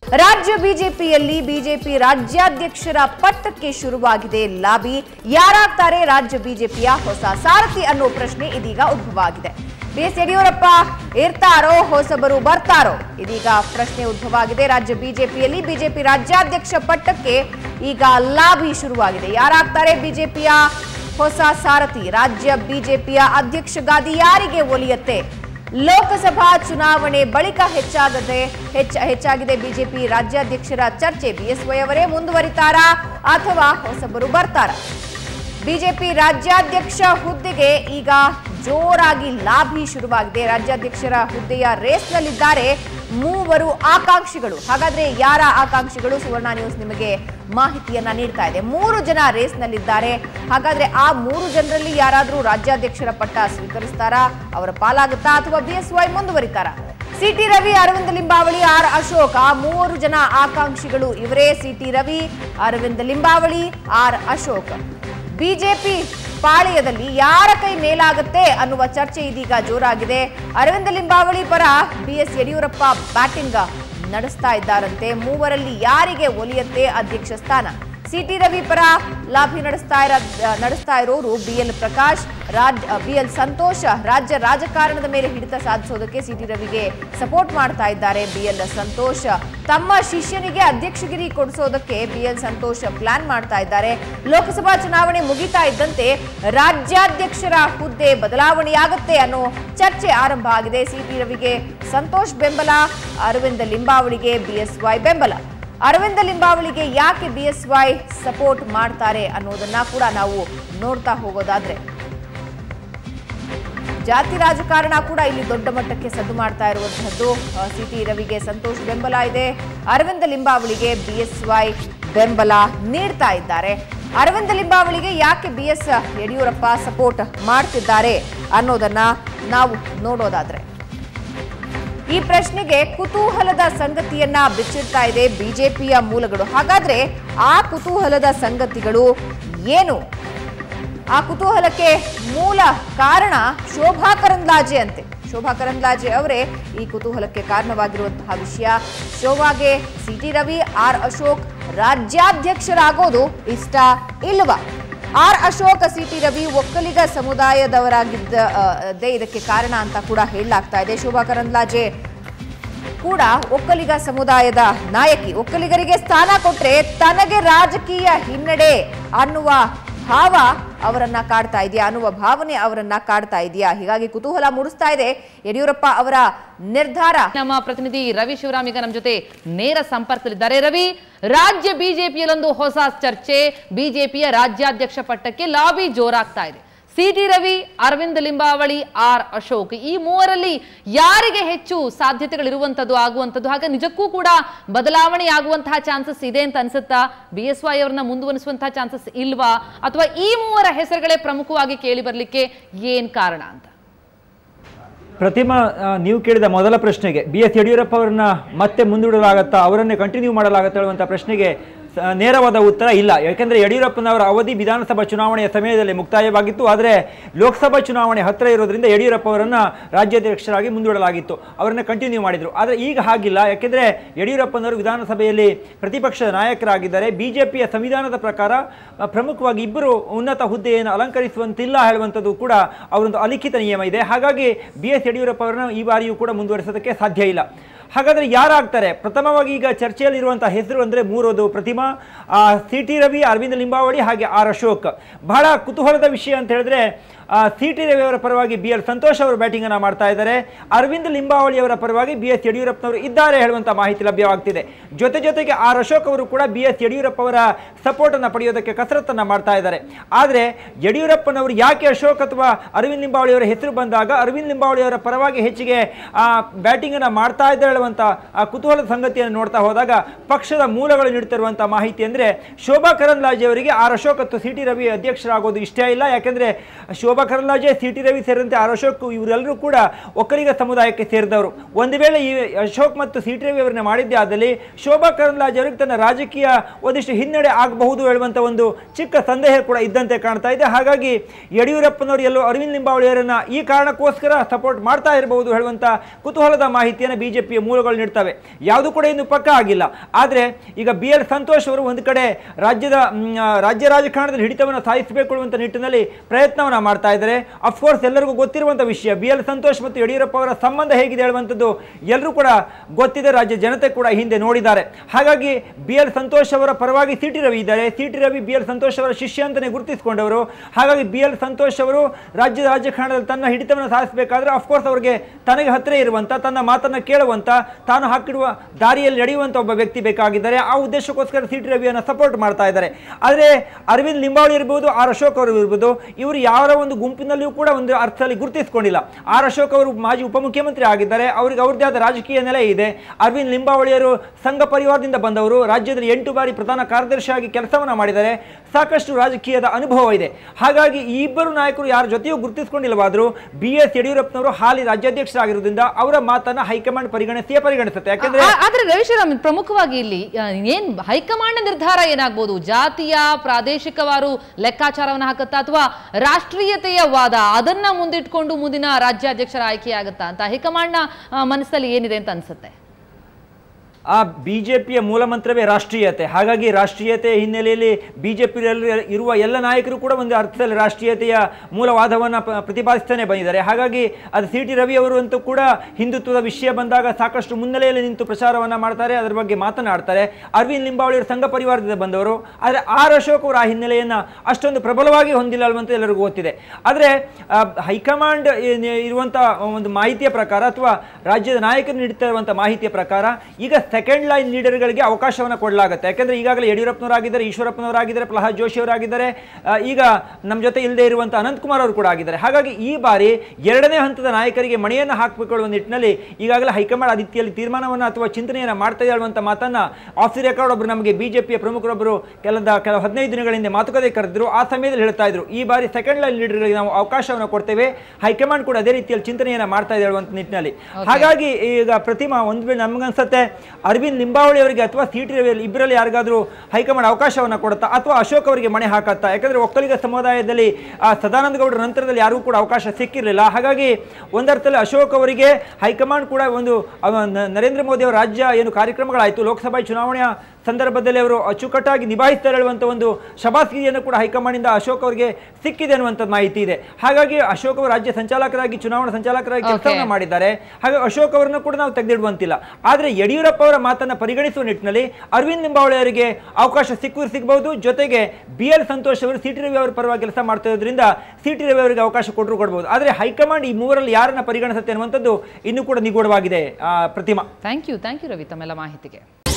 ರಾಜ್ಯ ಬಿಜೆಪಿಯಲ್ಲಿ ಬಿಜೆಪಿ ರಾಜ್ಯಾಧ್ಯಕ್ಷರ ಪಟ್ಟಕ್ಕೆ ಶುರುವಾಗಿದೆ ಲಾಬಿ ಯಾರಾಗ್ತಾರೆ ರಾಜ್ಯ ಬಿಜೆಪಿಯ ಹೊಸ ಸಾರಥಿ ಅನ್ನೋ ಪ್ರಶ್ನೆ ಇದೀಗ ಉದ್ಭವ ಆಗಿದೆ ಬಿಎಸ್ ಯಡಿಯೂರಪ್ಪ ಇರ್ತಾರೋ ಹೊಸಬರು ಬರ್ತಾರೋ ಇದೀಗ ಪ್ರಶ್ನೆ ಉದ್ಭವ ಆಗಿದೆ ರಾಜ್ಯ ಬಿಜೆಪಿಯಲ್ಲಿ ಬಿಜೆಪಿ ರಾಜ್ಯಾಧ್ಯಕ್ಷ ಪಟ್ಟಕ್ಕೆ ಈಗ ಲಾಬಿ ಶುರುವಾಗಿದೆ ಯಾರಾಗ್ತಾರೆ ಬಿಜೆಪಿಯ ಹೊಸ ಸಾರಥಿ ರಾಜ್ಯ ಬಿಜೆಪಿಯ ಅಧ್ಯಕ್ಷ ಗಾದಿ ಯಾರಿಗೆ ಒಲಿಯತ್ತೆ ಲೋಕಸಭಾ ಚುನಾವಣೆ ಬಳಿಕ ಹೆಚ್ಚಾಗದೆ ಹೆಚ್ಚ ಹೆಚ್ಚಾಗಿದೆ ಬಿಜೆಪಿ ರಾಜ್ಯಾಧ್ಯಕ್ಷರ ಚರ್ಚೆ ಬಿಎಸ್ವೈ ಅವರೇ ಮುಂದುವರಿತಾರಾ ಅಥವಾ ಹೊಸಬರು ಬರ್ತಾರಾ ಬಿಜೆಪಿ ರಾಜ್ಯಾಧ್ಯಕ್ಷ ಹುದ್ದೆಗೆ ಈಗ ಜೋರಾಗಿ ಲಾಭಿ ಶುರುವಾಗಿದೆ ರಾಜ್ಯಾಧ್ಯಕ್ಷರ ಹುದ್ದೆಯ ರೇಸ್ನಲ್ಲಿದ್ದಾರೆ ಮೂವರು ಆಕಾಂಕ್ಷಿಗಳು ಹಾಗಾದ್ರೆ ಯಾರ ಆಕಾಂಕ್ಷಿಗಳು ಸುವರ್ಣ ನ್ಯೂಸ್ ನಿಮಗೆ ಮಾಹಿತಿಯನ್ನ ನೀಡ್ತಾ ಇದೆ ಮೂರು ಜನ ರೇಸ್ನಲ್ಲಿದ್ದಾರೆ ಹಾಗಾದ್ರೆ ಆ ಮೂರು ಜನರಲ್ಲಿ ಯಾರಾದರೂ ರಾಜ್ಯಾಧ್ಯಕ್ಷರ ಪಟ್ಟ ಸ್ವೀಕರಿಸ್ತಾರಾ ಅವರ ಪಾಲಾಗುತ್ತಾ ಅಥವಾ ಬಿಎಸ್ವೈ ಮುಂದುವರಿತಾರಾ ಸಿಟಿ ರವಿ ಅರವಿಂದ ಲಿಂಬಾವಳಿ ಆರ್ ಅಶೋಕ್ ಆ ಮೂವರು ಜನ ಆಕಾಂಕ್ಷಿಗಳು ಇವರೇ CT Ravi Aravind Limbavali R Ashok BJP ಪಾಳೆಯದಲ್ಲಿ ಯಾರ ಕೈ ಮೇಲಾಗುತ್ತೆ ಅನ್ನುವ ಚರ್ಚೆ ಇದೀಗ ಜೋರಾಗಿದೆ ಅರವಿಂದ ಲಿಂಬಾವಳಿ ಪರ ಬಿಎಸ್ ಯಡಿಯೂರಪ್ಪ ಬ್ಯಾಟಿಂಗ್ ನಡೆಸ್ತಾ ಇದ್ದಾರಂತೆ ಮೂವರಲ್ಲಿ ಯಾರಿಗೆ ಒಲಿಯತ್ತೆ ಅಧ್ಯಕ್ಷ ಸ್ಥಾನ ಸಿಟಿ ರವಿ ಪರ ಲಾಭಿ ನಡೆಸ್ತಾ ಇರ ನಡೆಸ್ತಾ ಇರೋರು ಬಿಎಲ್ ಪ್ರಕಾಶ್ ರಾಜ್ ಬಿಎಲ್ ಸಂತೋಷ್ ರಾಜ್ಯ ರಾಜಕಾರಣದ ಮೇಲೆ ಹಿಡಿತ ಸಾಧಿಸೋದಕ್ಕೆ ಸಿಟಿ ರವಿಗೆ ಸಪೋರ್ಟ್ ಮಾಡ್ತಾ ಇದ್ದಾರೆ ಬಿಎಲ್ ಸಂತೋಷ್ ತಮ್ಮ ಶಿಷ್ಯನಿಗೆ ಅಧ್ಯಕ್ಷಗಿರಿ ಕೊಡಿಸೋದಕ್ಕೆ ಬಿಎಲ್ ಸಂತೋಷ್ ಪ್ಲಾನ್ ಮಾಡ್ತಾ ಇದ್ದಾರೆ ಲೋಕಸಭಾ ಚುನಾವಣೆ ಮುಗಿತಾ ಇದ್ದಂತೆ ರಾಜ್ಯಾಧ್ಯಕ್ಷರ ಹುದ್ದೆ ಬದಲಾವಣೆಯಾಗುತ್ತೆ ಅನ್ನೋ ಚರ್ಚೆ ಆರಂಭ ಆಗಿದೆ ಸಿಟಿ ರವಿಗೆ ಸಂತೋಷ್ ಬೆಂಬಲ ಅರವಿಂದ ಲಿಂಬಾವಳಿಗೆ ಬಿಎಸ್ವೈ ಬೆಂಬಲ ಅರವಿಂದ ಲಿಂಬಾವಳಿಗೆ ಯಾಕೆ ಬಿಎಸ್ವೈ ಸಪೋರ್ಟ್ ಮಾಡ್ತಾರೆ ಅನ್ನೋದನ್ನ ಕೂಡ ನಾವು ನೋಡ್ತಾ ಹೋಗೋದಾದ್ರೆ ಜಾತಿ ರಾಜಕಾರಣ ಕೂಡ ಇಲ್ಲಿ ದೊಡ್ಡ ಮಟ್ಟಕ್ಕೆ ಸದ್ದು ಮಾಡ್ತಾ ಇರುವಂತಹದ್ದು ಸಿಟಿ ರವಿಗೆ ಸಂತೋಷ್ ಬೆಂಬಲ ಇದೆ ಅರವಿಂದ ಲಿಂಬಾವಳಿಗೆ ಬಿಎಸ್ವೈ ಬೆಂಬಲ ನೀಡ್ತಾ ಇದ್ದಾರೆ ಅರವಿಂದ ಲಿಂಬಾವಳಿಗೆ ಯಾಕೆ ಬಿಎಸ್ ಯಡಿಯೂರಪ್ಪ ಸಪೋರ್ಟ್ ಮಾಡ್ತಿದ್ದಾರೆ ಅನ್ನೋದನ್ನ ನಾವು ನೋಡೋದಾದ್ರೆ ಈ ಪ್ರಶ್ನೆಗೆ ಕುತೂಹಲದ ಸಂಗತಿಯನ್ನ ಬಿಚ್ಚಿಡ್ತಾ ಇದೆ ಬಿಜೆಪಿಯ ಮೂಲಗಳು ಹಾಗಾದ್ರೆ ಆ ಕುತೂಹಲದ ಸಂಗತಿಗಳು ಏನು ಆ ಕುತೂಹಲಕ್ಕೆ ಮೂಲ ಕಾರಣ ಶೋಭಾ ಕರಂದ್ಲಾಜೆ ಅಂತೆ ಶೋಭಾ ಕರಂದ್ಲಾಜೆ ಅವರೇ ಈ ಕುತೂಹಲಕ್ಕೆ ಕಾರಣವಾಗಿರುವಂತಹ ವಿಷಯ ಶೋಭಾಗೆ ಸಿಟಿ ರವಿ ಆರ್ ಅಶೋಕ್ ರಾಜ್ಯಾಧ್ಯಕ್ಷರಾಗೋದು ಇಷ್ಟ ಇಲ್ವಾ ಆರ್ ಅಶೋಕ್ ಸಿಟಿ ರವಿ ಒಕ್ಕಲಿಗ ಸಮುದಾಯದವರಾಗಿದ್ದ ಆ, ದೇ ಇದಕ್ಕೆ ಕಾರಣ ಅಂತ ಕೂಡ ಹೇಳಲಾಗ್ತಾ ಇದೆ ಶೋಭಾ ಕರಂದ್ಲಾಜೆ ಕೂಡ ಒಕ್ಕಲಿಗ ಸಮುದಾಯದ ನಾಯಕಿ ಒಕ್ಕಲಿಗರಿಗೆ ಸ್ಥಾನ ಕೊಟ್ರೆ ತನಗೆ ರಾಜಕೀಯ ಹಿನ್ನಡೆ ಅನ್ನುವ ಭಾವ ಅವರನ್ನ ಕಾಡ್ತಾ ಇದೆಯಾ ಅನ್ನುವ ಭಾವನೆ ಅವರನ್ನ ಕಾಡ್ತಾ ಇದೆಯಾ ಹೀಗಾಗಿ ಕುತೂಹಲ ಮೂಡಿಸ್ತಾ ಇದೆ ಯಡಿಯೂರಪ್ಪ ಅವರ ನಿರ್ಧಾರ ನಮ್ಮ ಪ್ರತಿನಿಧಿ ರವಿ ಶಿವರಾಮ್ ಈಗ ನಮ್ಮ ಜೊತೆ ನೇರ ಸಂಪರ್ಕದಲ್ಲಿದ್ದಾರೆ ರವಿ ರಾಜ್ಯ ಬಿಜೆಪಿಯಲ್ಲೊಂದು ಹೊಸ ಚರ್ಚೆ ಬಿಜೆಪಿಯ ರಾಜ್ಯಾಧ್ಯಕ್ಷ ಪಟ್ಟಕ್ಕೆ ಲಾಬಿ ಜೋರಾಗ್ತಾ ಇದೆ ಸಿಟಿ ರವಿ ಅರವಿಂದ್ ಲಿಂಬಾವಳಿ ಆರ್ ಅಶೋಕ್ ಈ ಮೂವರಲ್ಲಿ ಯಾರಿಗೆ ಹೆಚ್ಚು ಸಾಧ್ಯತೆಗಳಿರುವಂತದ್ದು ಆಗುವಂತದ್ದು ಹಾಗೆ ನಿಜಕ್ಕೂ ಕೂಡ ಬದಲಾವಣೆ ಆಗುವಂತಹ ಚಾನ್ಸಸ್ ಇದೆ ಅಂತ ಅನ್ಸುತ್ತಾ ಬಿ ಎಸ್ ವೈ ಅವರನ್ನ ಮುಂದುವರಿಸುವಂತಹ ಚಾನ್ಸಸ್ ಇಲ್ವಾ ಅಥವಾ ಈ ಮೂವರ ಹೆಸರುಗಳೇ ಪ್ರಮುಖವಾಗಿ ಕೇಳಿ ಬರ್ಲಿಕ್ಕೆ ಏನ್ ಕಾರಣ ಅಂತ ಪ್ರತಿಮಾ ಆ, ನೀವು ಕೇಳಿದ ಮೊದಲ ಪ್ರಶ್ನೆಗೆ ಬಿ ಎಸ್ ಯಡಿಯೂರಪ್ಪ ಅವರನ್ನ ಮತ್ತೆ ಮುಂದೂಡಲಾಗತ್ತಾ ಅವರನ್ನೇ ಕಂಟಿನ್ಯೂ ಮಾಡಲಾಗತ್ತಾ ಹೇಳುವಂಥ ಪ್ರಶ್ನೆಗೆ ಸ- ನೇರವಾದ ಉತ್ತರ ಇಲ್ಲ ಯಾಕೆಂದರೆ ಯಡಿಯೂರಪ್ಪನವರ ಅವಧಿ ವಿಧಾನಸಭಾ ಚುನಾವಣೆಯ ಸಮಯದಲ್ಲಿ ಮುಕ್ತಾಯವಾಗಿತ್ತು ಆದರೆ ಲೋಕಸಭಾ ಚುನಾವಣೆ ಹತ್ತಿರ ಇರೋದ್ರಿಂದ ಯಡಿಯೂರಪ್ಪ ಅವರನ್ನು ರಾಜ್ಯಾಧ್ಯಕ್ಷರಾಗಿ ಮುಂದೂಡಲಾಗಿತ್ತು ಅವರನ್ನು ಕಂಟಿನ್ಯೂ ಮಾಡಿದರು ಆದರೆ ಈಗ ಹಾಗಿಲ್ಲ ಯಾಕೆಂದರೆ ಯಡಿಯೂರಪ್ಪನವರು ವಿಧಾನಸಭೆಯಲ್ಲಿ ಪ್ರತಿಪಕ್ಷದ ನಾಯಕರಾಗಿದ್ದಾರೆ ಬಿಜೆಪಿಯ ಸಂವಿಧಾನದ ಪ್ರಕಾರ ಆ, ಪ್ರಮುಖವಾಗಿ ಇಬ್ಬರು ಉನ್ನತ ಹುದ್ದೆಯನ್ನು ಅಲಂಕರಿಸುವಂತಿಲ್ಲ ಹೇಳುವಂಥದ್ದು ಕೂಡ ಅವರೊಂದು ಅಲಿಖಿತ ನಿಯಮ ಇದೆ ಹಾಗಾಗಿ ಬಿ ಎಸ್ ಯಡಿಯೂರಪ್ಪ ಅವರನ್ನು ಈ ಬಾರಿಯೂ ಕೂಡ ಮುಂದುವರಿಸೋದಕ್ಕೆ ಸಾಧ್ಯ ಇಲ್ಲ ಹಾಗಾದರೆ ಯಾರಾಗ್ತಾರೆ ಪ್ರಥಮವಾಗಿ ಈಗ ಚರ್ಚೆಯಲ್ಲಿರುವಂಥ ಹೆಸರು ಅಂದರೆ ಮೂರೋದು ಪ್ರತಿಮಾ ಸಿ ಟಿ ರವಿ ಅರವಿಂದ ಲಿಂಬಾವಳಿ ಹಾಗೆ ಆರ್ ಅಶೋಕ್ ಬಹಳ ಕುತೂಹಲದ ವಿಷಯ ಅಂತ ಹೇಳಿದ್ರೆ ಸಿ ಟಿ ರವಿ ಅವರ ಪರವಾಗಿ ಬಿ ಎಲ್ ಸಂತೋಷ್ ಅವರು ಬ್ಯಾಟಿಂಗನ್ನು ಮಾಡ್ತಾ ಇದ್ದಾರೆ ಅರವಿಂದ್ ಲಿಂಬಾವಳಿ ಅವರ ಪರವಾಗಿ ಬಿ ಎಸ್ ಯಡಿಯೂರಪ್ಪನವರು ಇದ್ದಾರೆ ಹೇಳುವಂಥ ಮಾಹಿತಿ ಲಭ್ಯವಾಗ್ತಿದೆ ಜೊತೆ ಜೊತೆಗೆ ಆರ್ ಅಶೋಕ್ ಅವರು ಕೂಡ ಬಿ ಎಸ್ ಯಡಿಯೂರಪ್ಪ ಅವರ ಸಪೋರ್ಟನ್ನು ಪಡೆಯೋದಕ್ಕೆ ಕಸರತ್ತನ್ನು ಮಾಡ್ತಾ ಇದ್ದಾರೆ ಆದರೆ ಯಡಿಯೂರಪ್ಪನವರು ಯಾಕೆ ಅಶೋಕ್ ಅಥವಾ ಅರವಿಂದ್ ಲಿಂಬಾವಳಿ ಅವರ ಹೆಸರು ಬಂದಾಗ ಅರವಿಂದ್ ಲಿಂಬಾವಳಿ ಅವರ ಪರವಾಗಿ ಹೆಚ್ಚಿಗೆ ಬ್ಯಾಟಿಂಗನ್ನು ಮಾಡ್ತಾ ಇದ್ದಾರೆ ಹೇಳುವಂಥ ಆ ಕುತೂಹಲದ ಸಂಗತಿಯನ್ನು ನೋಡ್ತಾ ಹೋದಾಗ ಪಕ್ಷದ ಮೂಲಗಳು ನೀಡುತ್ತಿರುವಂಥ ಮಾಹಿತಿ ಅಂದರೆ ಶೋಭಾ ಕರಂದ್ಲಾಜೆ ಅವರಿಗೆ ಆರ್ ಅಶೋಕ್ ಮತ್ತು ಸಿ ಟಿ ರವಿ ಅಧ್ಯಕ್ಷರಾಗೋದು ಇಷ್ಟ ಇಲ್ಲ ಯಾಕೆಂದರೆ ಶೋಭಾ ಕರಂದ್ಲಾಜೆ ಸಿ ಟಿ ರವಿ ಸೇರಿದಂತೆ ಆರ್ ಅಶೋಕ್ ಇವರೆಲ್ಲರೂ ಕೂಡ ಒಕ್ಕಲಿಗ ಸಮುದಾಯಕ್ಕೆ ಸೇರಿದವರು ಒಂದು ವೇಳೆ ಈ ಅಶೋಕ್ ಮತ್ತು ಸಿ ಟಿ ರವಿ ಅವರನ್ನ ಮಾಡಿದ್ದೇ ಆದಲ್ಲಿ ಶೋಭಾ ಕರಂದ್ಲಾಜೆ ಅವರಿಗೆ ತನ್ನ ರಾಜಕೀಯ ಒಂದಿಷ್ಟು ಹಿನ್ನಡೆ ಆಗಬಹುದು ಹೇಳುವಂಥ ಒಂದು ಚಿಕ್ಕ ಸಂದೇಹ ಕೂಡ ಇದ್ದಂತೆ ಕಾಣ್ತಾ ಇದೆ ಹಾಗಾಗಿ ಯಡಿಯೂರಪ್ಪನವರು ಎಲ್ಲೋ ಅರವಿಂದ್ ಲಿಂಬಾವಳಿ ಅವರನ್ನ ಈ ಕಾರಣಕ್ಕೋಸ್ಕರ ಸಪೋರ್ಟ್ ಮಾಡ್ತಾ ಇರಬಹುದು ಹೇಳುವಂಥ ಕುತೂಹಲದ ಮಾಹಿತಿಯನ್ನು ಬಿಜೆಪಿಯ ಮೂಲಗಳು ನೀಡ್ತವೆ ಯಾವುದು ಕೂಡ ಇನ್ನು ಪಕ್ಕ ಆಗಿಲ್ಲ ಆದರೆ ಈಗ ಬಿ ಎಲ್ ಸಂತೋಷ್ ಅವರು ಒಂದು ಕಡೆ ರಾಜ್ಯದ ಮ್, ಆ, ರಾಜ್ಯ ರಾಜಕಾರಣದಲ್ಲಿ ಹಿಡಿತವನ್ನು ಸಾಧಿಸಬೇಕು ಅನ್ನುವಂಥ ನಿಟ್ಟಿನಲ್ಲಿ ಪ್ರಯತ್ನವನ್ನ ಮಾಡ್ತಾ ಇದ್ದಾರೆ ಅಫ್ಕೋರ್ಸ್ ಎಲ್ಲರಿಗೂ ಗೊತ್ತಿರುವಂಥ ವಿಷಯ ಬಿ ಎಲ್ ಸಂತೋಷ್ ಮತ್ತು ಯಡಿಯೂರಪ್ಪ ಅವರ ಸಂಬಂಧ ಹೇಗಿದೆ ಹೇಳುವಂಥದ್ದು ಎಲ್ಲರೂ ಕೂಡ ಗೊತ್ತಿದೆ ರಾಜ್ಯ ಜನತೆ ಕೂಡ ಹಿಂದೆ ನೋಡಿದ್ದಾರೆ ಹಾಗಾಗಿ ಬಿ ಎಲ್ ಸಂತೋಷ್ ಅವರ ಪರವಾಗಿ ಸಿ ಟಿ ರವಿ ಇದ್ದಾರೆ C T Ravi B L Santosh ಅವರ ಶಿಷ್ಯ ಅಂತಲೇ ಗುರುತಿಸಿಕೊಂಡವರು ಹಾಗಾಗಿ ಬಿ ಎಲ್ ಸಂತೋಷ್ ಅವರು ರಾಜ್ಯದ ರಾಜಕಾರಣದಲ್ಲಿ ತನ್ನ ಹಿಡಿತವನ್ನು ಸಾಧಿಸಬೇಕಾದ್ರೆ ಅಫ್ಕೋರ್ಸ್ ಅವರಿಗೆ ತನಗೆ ಹತ್ತಿರ ಇರುವಂತ ತನ್ನ ಮಾತನ್ನ ಕೇಳುವಂತ ತಾನು ಹಾಕಿಡುವ ದಾರಿಯಲ್ಲಿ ನಡೆಯುವಂತ ಒಬ್ಬ ವ್ಯಕ್ತಿ ಬೇಕಾಗಿದ್ದಾರೆ ಆ ಉದ್ದೇಶಕ್ಕೋಸ್ಕರ ಸಿ ಟಿ ರವಿಯನ್ನು ಸಪೋರ್ಟ್ ಮಾಡ್ತಾ ಇದ್ದಾರೆ ಆದರೆ ಅರವಿಂದ್ ಲಿಂಬಾವಳಿ ಇರ್ಬೋದು ಆರ್ ಅಶೋಕ್ ಅವರು ಇರ್ಬೋದು ಇವರು ಯಾವ ಒಂದು ಗುಂಪಿನಲ್ಲಿಯೂ ಕೂಡ ಒಂದು ಅರ್ಥದಲ್ಲಿ ಗುರುತಿಸಿಕೊಂಡಿಲ್ಲ ಆರ್ ಅಶೋಕ್ ಅವರು ಮಾಜಿ ಉಪಮುಖ್ಯಮಂತ್ರಿ ಆಗಿದ್ದಾರೆ ಅವರಿಗೆ ಅವ್ರದ್ದೇ ಆದ ರಾಜಕೀಯ ನೆಲೆ ಇದೆ ಅರವಿಂದ್ ಲಿಂಬಾವಳಿಯರು ಸಂಘ ಪರಿವಾರದಿಂದ ಬಂದವರು ರಾಜ್ಯದಲ್ಲಿ ಎಂಟು ಬಾರಿ ಪ್ರಧಾನ ಕಾರ್ಯದರ್ಶಿಯಾಗಿ ಕೆಲಸವನ್ನ ಮಾಡಿದ್ದಾರೆ ಸಾಕಷ್ಟು ರಾಜಕೀಯದ ಅನುಭವ ಇದೆ ಹಾಗಾಗಿ ಈ ಇಬ್ಬರು ನಾಯಕರು ಯಾರ ಜೊತೆಯೂ ಗುರುತಿಸಿಕೊಂಡಿಲ್ಲವಾದರೂ ಬಿ ಎಸ್ ಯಡಿಯೂರಪ್ಪನವರು ಹಾಲಿ ರಾಜ್ಯಾಧ್ಯಕ್ಷರಾಗಿರೋದ್ರಿಂದ ಅವರ ಮಾತನ್ನ ಹೈಕಮಾಂಡ್ ಪರಿಗಣಿಸಿಯೇ ಪರಿಗಣಿಸುತ್ತೆ ಯಾಕಂದ್ರೆ ಆ- ಆದ್ರೆ ರವಿಶ್ರೀರಾಮ್ ಪ್ರಮುಖವಾಗಿ ಇಲ್ಲಿ ಆ, ಏನ್ ಹೈಕಮಾಂಡ್ ನಿರ್ಧಾರ ಏನಾಗ್ಬೋದು ಜಾತಿಯ ಪ್ರಾದೇಶಿಕವಾರು ಲೆಕ್ಕಾಚಾರವನ್ನ ಹಾಕತ್ತಾ ಅಥವಾ ರಾಷ್ಟ್ರೀಯತೆಯ ವಾದ ಅದನ್ನ ಮುಂದಿಟ್ಕೊಂಡು ಮುಂದಿನ ರಾಜ್ಯಾಧ್ಯಕ್ಷರ ಆಯ್ಕೆ ಆಗುತ್ತಾ ಅಂತ ಹೈಕಮಾಂಡ್ನ ಆ, ಮನಸ್ಸಲ್ಲಿ ಏನಿದೆ ಅಂತ ಅನ್ಸುತ್ತೆ ಆ ಬಿಜೆಪಿಯ ಮೂಲ ಮಂತ್ರವೇ ರಾಷ್ಟ್ರೀಯತೆ ಹಾಗಾಗಿ ರಾಷ್ಟ್ರೀಯತೆ ಹಿನ್ನೆಲೆಯಲ್ಲಿ ಬಿಜೆಪಿಯಲ್ಲಿ ಇರುವ ಎಲ್ಲ ನಾಯಕರು ಕೂಡ ಒಂದು ಅರ್ಥದಲ್ಲಿ ರಾಷ್ಟ್ರೀಯತೆಯ ಮೂಲವಾದವನ್ನು ಪ- ಪ್ರತಿಪಾದಿಸ್ತಾನೆ ಬಂದಿದ್ದಾರೆ ಹಾಗಾಗಿ ಅದು ಸಿ ಟಿ ರವಿ ಅವರು ಅಂತೂ ಕೂಡ ಹಿಂದುತ್ವದ ವಿಷಯ ಬಂದಾಗ ಸಾಕಷ್ಟು ಮುನ್ನೆಲೆಯಲ್ಲಿ ನಿಂತು ಪ್ರಚಾರವನ್ನ ಮಾಡ್ತಾರೆ ಅದರ ಬಗ್ಗೆ ಮಾತನಾಡ್ತಾರೆ ಅರವಿಂದ್ ಲಿಂಬಾವಳಿ ಅವರು ಸಂಘ ಪರಿವಾರದಿಂದ ಬಂದವರು ಆದರೆ ಆರ್ ಅಶೋಕ್ ಅವರು ಆ ಹಿನ್ನೆಲೆಯನ್ನ ಅಷ್ಟೊಂದು ಪ್ರಬಲವಾಗಿ ಹೊಂದಿಲ್ಲ ಅಲ್ವಂತ ಎಲ್ಲರಿಗೂ ಗೊತ್ತಿದೆ ಆದರೆ ಆ, ಹೈಕಮಾಂಡ್ ಏನ್ ಇರುವಂಥ ಒಂದು ಮಾಹಿತಿಯ ಪ್ರಕಾರ ಅಥವಾ ರಾಜ್ಯದ ನಾಯಕರು ನೀಡ್ತಾ ಇರುವಂಥ ಮಾಹಿತಿಯ ಪ್ರಕಾರ ಈಗ ಸೆಕೆಂಡ್ ಲೈನ್ ಲೀಡರ್ಗಳಿಗೆ ಅವಕಾಶವನ್ನು ಕೊಡಲಾಗುತ್ತೆ ಯಾಕಂದ್ರೆ ಈಗಾಗಲೇ ಯಡಿಯೂರಪ್ಪನವರಾಗಿದ್ದಾರೆ ಈಶ್ವರಪ್ಪನವರಾಗಿದ್ದಾರೆ ಪ್ರಹ್ಲಾದ್ ಜೋಶಿ ಅವರಾಗಿದ್ದಾರೆ ಆ, ಈಗ ನಮ್ಮ ಜೊತೆ ಇಲ್ಲದೆ ಇರುವಂಥ ಅನಂತಕುಮಾರ್ ಅವರು ಕೂಡ ಆಗಿದ್ದಾರೆ ಹಾಗಾಗಿ ಈ ಬಾರಿ ಎರಡನೇ ಹಂತದ ನಾಯಕರಿಗೆ ಮಣೆಯನ್ನು ಹಾಕಬೇಕು ನಿಟ್ಟಿನಲ್ಲಿ ಈಗಾಗಲೇ ಹೈಕಮಾಂಡ್ ಆ ರೀತಿಯಲ್ಲಿ ತೀರ್ಮಾನವನ್ನು ಅಥವಾ ಚಿಂತನೆಯನ್ನು ಮಾಡ್ತಾ ಇದೆ ಅನ್ನುವಂಥ ಮಾತನ್ನ ಆಫ್ ದಿ ರೆಕಾರ್ಡ್ ಒಬ್ಬರು ನಮಗೆ ಬಿಜೆಪಿಯ ಪ್ರಮುಖರೊಬ್ಬರು ಕೆಲದ ಕೆಲವು ಹದಿನೈದು ದಿನಗಳ ಹಿಂದೆ ಮಾತುಕತೆ ಕರೆದ್ರು ಆ ಸಮಯದಲ್ಲಿ ಹೇಳ್ತಾ ಇದ್ರು ಈ ಬಾರಿ ಸೆಕೆಂಡ್ ಲೈನ್ ಲೀಡರ್ಗಳಿಗೆ ನಾವು ಅವಕಾಶವನ್ನು ಕೊಡ್ತೇವೆ ಹೈಕಮಾಂಡ್ ಕೂಡ ಅದೇ ರೀತಿಯಲ್ಲಿ ಚಿಂತನೆಯನ್ನು ಮಾಡ್ತಾ ಇದೆ ಹೇಳುವಂಥ ನಿಟ್ಟಿನಲ್ಲಿ ಹಾಗಾಗಿ ಈಗ ಪ್ರತಿಮಾ ಒಂದು ವೇಳೆ ನಮಗನ್ಸುತ್ತೆ ಅರವಿಂದ್ ಲಿಂಬಾವಳಿ ಅವರಿಗೆ ಅಥವಾ ಸಿ ಟಿ ರವಿ ಇಬ್ಬರಲ್ಲಿ ಯಾರಿಗಾದ್ರೂ ಹೈಕಮಾಂಡ್ ಅವಕಾಶವನ್ನು ಕೊಡುತ್ತಾ ಅಥವಾ ಅಶೋಕ್ ಅವರಿಗೆ ಮಣೆ ಹಾಕತ್ತಾ ಯಾಕಂದ್ರೆ ಒಕ್ಕಲಿಗ ಸಮುದಾಯದಲ್ಲಿ ಆ ಸದಾನಂದ ಗೌಡರ ನಂತರದಲ್ಲಿ ಯಾರಿಗೂ ಕೂಡ ಅವಕಾಶ ಸಿಕ್ಕಿರಲಿಲ್ಲ ಹಾಗಾಗಿ ಒಂದರ್ಥದಲ್ಲಿ ಅಶೋಕ್ ಅವರಿಗೆ ಹೈಕಮಾಂಡ್ ಕೂಡ ಒಂದು ಅವ- ನ- ನರೇಂದ್ರ ಮೋದಿ ಅವರ ರಾಜ್ಯ ಏನು ಕಾರ್ಯಕ್ರಮಗಳಾಯಿತು ಲೋಕಸಭಾ ಚುನಾವಣೆಯ ಸಂದರ್ಭದಲ್ಲಿ ಅವರು ಅಚ್ಚುಕಟ್ಟಾಗಿ ನಿಭಾಯಿಸ್ತಾರೆ ಹೇಳುವಂಥ ಒಂದು ಶಬಾಸ್ಗಿರಿಯನ್ನು ಕೂಡ ಹೈಕಮಾಂಡಿಂದ ಅಶೋಕ್ ಅವರಿಗೆ ಸಿಕ್ಕಿದೆ ಅನ್ನುವಂಥ ಮಾಹಿತಿ ಇದೆ ಹಾಗಾಗಿ ಅಶೋಕ್ ಅವರು ರಾಜ್ಯ ಸಂಚಾಲಕರಾಗಿ ಚುನಾವಣಾ ಸಂಚಾಲಕರಾಗಿ ಕೆಲಸವನ್ನು Okay. ಮಾಡಿದ್ದಾರೆ ಹಾಗೆ ಅಶೋಕ್ ಅವರನ್ನು ಕೂಡ ನಾವು ತೆಗೆದಿಡುವಂತಿಲ್ಲ ಆದರೆ ಯಡಿಯೂರಪ್ಪ ಅವರ ಮಾತನ್ನ ಪರಿಗಣಿಸುವ ನಿಟ್ಟಿನಲ್ಲಿ ಅರವಿಂದ್ ಲಿಂಬಾವಳಿ ಅವರಿಗೆ ಅವಕಾಶ ಸಿಕ್ಕೂ ಸಿಗಬಹುದು ಜೊತೆಗೆ ಬಿ ಎಲ್ ಸಂತೋಷ್ ಅವರು ಸಿ ಟಿ ರವಿ ಅವರ ಪರವಾಗಿ ಕೆಲಸ ಮಾಡ್ತಾ ಇರೋದ್ರಿಂದ ಸಿ ಟಿ ರವಿ ಅವರಿಗೆ ಅವಕಾಶ ಕೊಟ್ಟರು ಕೊಡಬಹುದು ಆದರೆ ಹೈಕಮಾಂಡ್ ಈ ಮೂವರಲ್ಲಿ ಯಾರನ್ನ ಪರಿಗಣಿಸುತ್ತೆ ಅನ್ನುವಂಥದ್ದು ಇನ್ನೂ ಕೂಡ ನಿಗೂಢವಾಗಿದೆ ಆ, Pratima thank you thank you Ravi ತಮ್ಮೆಲ್ಲ ಮಾಹಿತಿಗೆ